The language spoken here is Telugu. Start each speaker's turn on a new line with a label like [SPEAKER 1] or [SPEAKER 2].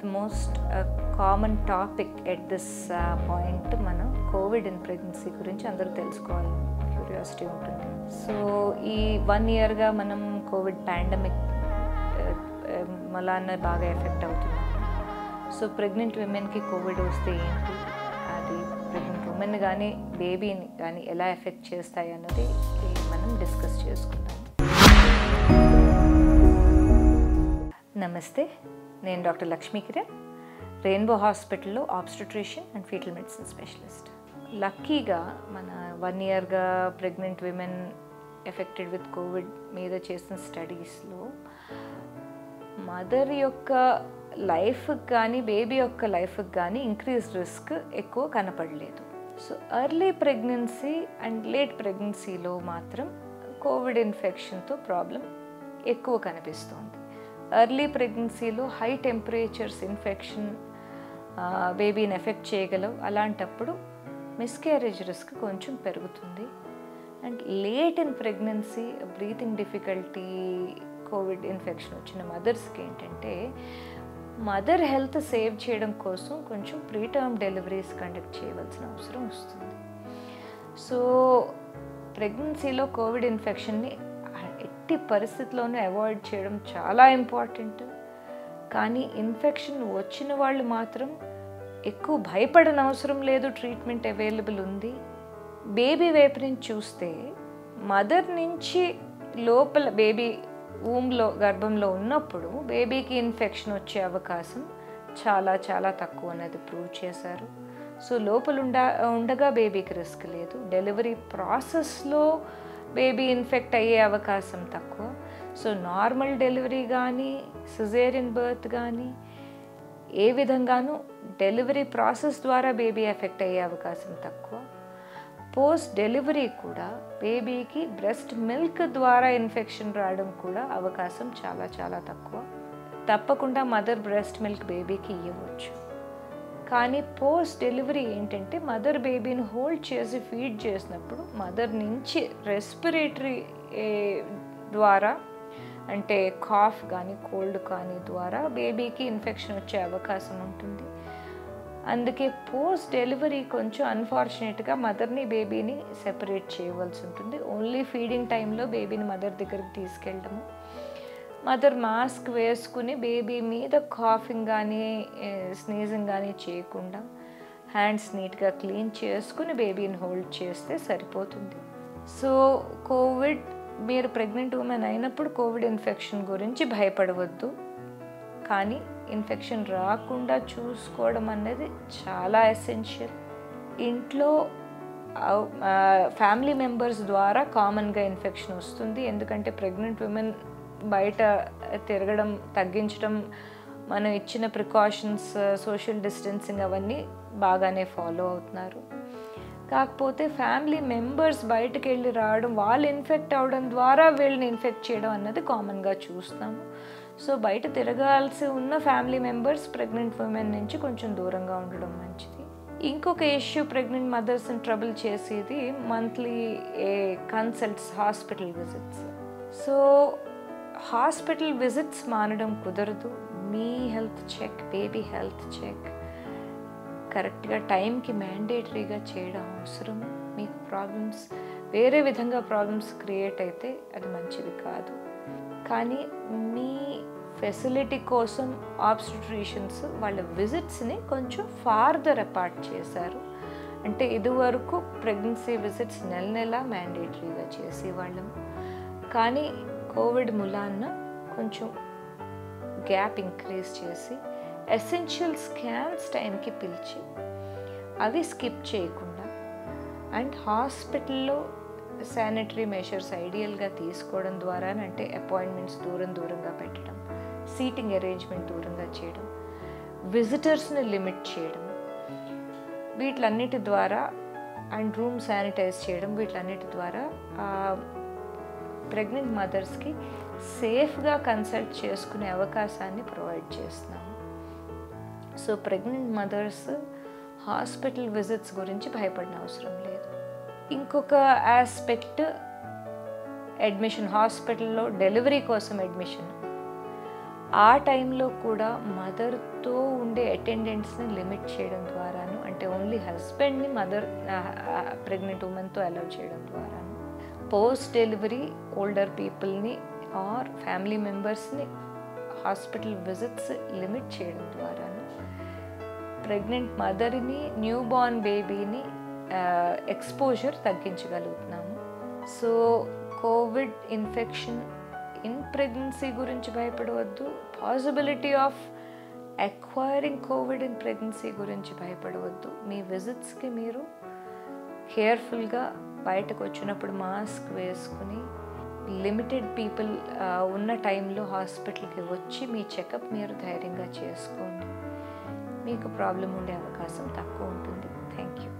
[SPEAKER 1] the most common topic at this point మనం కోవిడ్ ఇన్ ప్రెగ్నెన్సీ గురించి అందరూ తెలుసుకోవాలని క్యూరియాసిటీ ఉంటుంది సో ఈ వన్ ఇయర్గా మనం కోవిడ్ పాండమిక్ మలాన్న బాగా ఎఫెక్ట్ అవుతున్నాం సో ప్రెగ్నెంట్ విమెన్కి కోవిడ్ వస్తే ఏంటి అది ప్రెగ్నెంట్ ఉమెన్ కానీ బేబీని కానీ ఎలా ఎఫెక్ట్ చేస్తాయి అన్నది మనం డిస్కస్ చేసుకుందాం నమస్తే నేను డాక్టర్ లక్ష్మీ కిరణ్ రెయిన్బో హాస్పిటల్లో obstetrician and fetal medicine specialist లక్కీగా మన వన్ ఇయర్గా pregnant women affected with Covid మీద చేసిన స్టడీస్లో మదర్ యొక్క లైఫ్కి కానీ బేబీ యొక్క లైఫ్కి కానీ ఇంక్రీజ్ రిస్క్ ఎక్కువ కనపడలేదు so early pregnancy and late ప్రెగ్నెన్సీలో మాత్రం కోవిడ్ ఇన్ఫెక్షన్తో ప్రాబ్లం ఎక్కువ కనిపిస్తుంది ఎర్లీ ప్రెగ్నెన్సీలో హై టెంపరేచర్స్ ఇన్ఫెక్షన్ బేబీని ఎఫెక్ట్ చేయగలవు అలాంటప్పుడు మిస్క్యారేజ్ రిస్క్ కొంచెం పెరుగుతుంది and late in pregnancy breathing difficulty Covid infection వచ్చిన మదర్స్కి ఏంటంటే మదర్ హెల్త్ సేవ్ చేయడం కోసం కొంచెం ప్రీటర్మ్ డెలివరీస్ కండక్ట్ చేయవలసిన అవసరం వస్తుంది సో ప్రెగ్నెన్సీలో కోవిడ్ ఇన్ఫెక్షన్ని ఎట్టి పరిస్థితుల్లోనూ అవాయిడ్ చేయడం చాలా ఇంపార్టెంట్ కానీ ఇన్ఫెక్షన్ వచ్చిన వాళ్ళు మాత్రం ఎక్కువ భయపడని అవసరం లేదు ట్రీట్మెంట్ అవైలబుల్ ఉంది బేబీ వైపు నుంచి చూస్తే మదర్ నుంచి లోపల బేబీ ఊమ్లో గర్భంలో ఉన్నప్పుడు బేబీకి ఇన్ఫెక్షన్ వచ్చే అవకాశం చాలా చాలా తక్కువ అనేది ప్రూవ్ చేశారు సో లోపల ఉండ ఉండగా బేబీకి రిస్క్ లేదు డెలివరీ ప్రాసెస్లో బేబీ ఇన్ఫెక్ట్ అయ్యే అవకాశం తక్కువ సో నార్మల్ డెలివరీ కానీ సిజేరియన్ బర్త్ కానీ ఏ విధంగానూ డెలివరీ ప్రాసెస్ ద్వారా బేబీ ఎఫెక్ట్ అయ్యే అవకాశం తక్కువ పోస్ట్ డెలివరీ కూడా బేబీకి బ్రెస్ట్ మిల్క్ ద్వారా ఇన్ఫెక్షన్ రావడం కూడా అవకాశం చాలా చాలా తక్కువ తప్పకుండా మదర్ బ్రెస్ట్ మిల్క్ బేబీకి ఇవ్వచ్చు కానీ పోస్ట్ డెలివరీ ఏంటంటే మదర్ బేబీని హోల్డ్ చేసి ఫీడ్ చేసినప్పుడు మదర్ నుంచి రెస్పిరేటరీ ద్వారా అంటే కాఫ్ కానీ కోల్డ్ కానీ ద్వారా బేబీకి ఇన్ఫెక్షన్ వచ్చే అవకాశం ఉంటుంది అందుకే పోస్ట్ డెలివరీ కొంచెం అన్ఫార్చునేట్గా మదర్ని బేబీని సెపరేట్ చేయవలసి ఉంటుంది ఓన్లీ ఫీడింగ్ టైంలో బేబీని మదర్ దగ్గరికి తీసుకెళ్ళడము మదర్ మాస్క్ వేసుకుని బేబీ మీద కాఫింగ్ కానీ స్నీజింగ్ కానీ చేయకుండా హ్యాండ్స్ నీట్గా క్లీన్ చేసుకుని బేబీని హోల్డ్ చేస్తే సరిపోతుంది సో కోవిడ్ మీరు ప్రెగ్నెంట్ ఉమెన్ అయినప్పుడు కోవిడ్ ఇన్ఫెక్షన్ గురించి భయపడవద్దు కానీ ఇన్ఫెక్షన్ రాకుండా చూసుకోవడం అనేది చాలా ఎసెన్షియల్ ఇంట్లో ఫ్యామిలీ మెంబర్స్ ద్వారా కామన్గా ఇన్ఫెక్షన్ వస్తుంది ఎందుకంటే ప్రెగ్నెంట్ ఉమెన్ బయట తిరగడం తగ్గించడం మనం ఇచ్చిన ప్రికాషన్స్ సోషల్ డిస్టెన్సింగ్ అవన్నీ బాగానే ఫాలో అవుతున్నారు కాకపోతే ఫ్యామిలీ మెంబర్స్ బయటకు వెళ్ళి రావడం వాళ్ళు ఇన్ఫెక్ట్ అవడం ద్వారా వీళ్ళని ఇన్ఫెక్ట్ చేయడం అన్నది కామన్గా చూస్తాము సో బయట తిరగాల్సి ఉన్న ఫ్యామిలీ మెంబర్స్ ప్రెగ్నెంట్ ఉమెన్ నుంచి కొంచెం దూరంగా ఉండడం మంచిది ఇంకొక ఇష్యూ ప్రెగ్నెంట్ మదర్స్ని ట్రబుల్ చేసేది మంత్లీ ఏ consults hospital visits so hospital visits మానడం కుదరదు మీ health check baby health check కరెక్ట్గా టైంకి మ్యాండేటరీగా చేయడం అవసరం మీకు ప్రాబ్లమ్స్ వేరే విధంగా ప్రాబ్లమ్స్ క్రియేట్ అయితే అది మంచిది కాదు కానీ మీ ఫెసిలిటీ కోసం ఆబ్స్టిట్యూషన్స్ వాళ్ళ విజిట్స్ని కొంచెం ఫార్దర్ అపార్ట్ చేశారు అంటే ఇదివరకు ప్రెగ్నెన్సీ విజిట్స్ నెల నెల మ్యాండేటరీగా చేసేవాళ్ళం కానీ కోవిడ్ ములాన్న కొంచెం గ్యాప్ ఇంక్రీజ్ చేసి ఎసెన్షియల్ స్కాన్స్ టైంకి పిలిచి అవి స్కిప్ చేయకుండా అండ్ హాస్పిటల్లో శానిటరీ మెషర్స్ ఐడియల్గా తీసుకోవడం ద్వారా అంటే అపాయింట్మెంట్స్ దూరం దూరంగా పెట్టడం సీటింగ్ అరేంజ్మెంట్ దూరంగా చేయడం విజిటర్స్ని లిమిట్ చేయడం వీటిలన్నిటి ద్వారా అండ్ రూమ్ శానిటైజ్ చేయడం వీటిలన్నిటి ద్వారా ప్రెగ్నెంట్ మదర్స్కి సేఫ్గా కన్సల్ట్ చేసుకునే అవకాశాన్ని ప్రొవైడ్ చేస్తున్నాము so pregnant mothers hospital visits గురించి భయపడిన అవసరం లేదు ఇంకొక ఆస్పెక్ట్ అడ్మిషన్ హాస్పిటల్లో డెలివరీ కోసం అడ్మిషన్ ఆ టైంలో కూడా మదర్తో ఉండే అటెండెంట్స్ని లిమిట్ చేయడం ద్వారాను అంటే ఓన్లీ హస్బెండ్ని మదర్ ప్రెగ్నెంట్ ఉమెన్తో అలౌ చేయడం ద్వారాను పోస్ట్ డెలివరీ ఓల్డర్ పీపుల్ని ఆర్ ఫ్యామిలీ మెంబర్స్ని హాస్పిటల్ విజిట్స్ లిమిట్ చేయడం ద్వారాను ప్రెగ్నెంట్ మదర్ని న్యూ బార్న్ బేబీని ఎక్స్పోజర్ తగ్గించగలుగుతున్నాము so Covid infection in pregnancy గురించి భయపడవద్దు possibility of acquiring Covid in pregnancy గురించి భయపడవద్దు మీ విజిట్స్కి మీరు కేర్ఫుల్గా బయటకు వచ్చినప్పుడు మాస్క్ వేసుకుని లిమిటెడ్ పీపుల్ ఉన్న టైంలో హాస్పిటల్కి వచ్చి మీ చెకప్ మీరు ధైర్యంగా చేసుకోండి మీకు ప్రాబ్లం ఉండే అవకాశం తక్కువ ఉంటుంది థ్యాంక్ యూ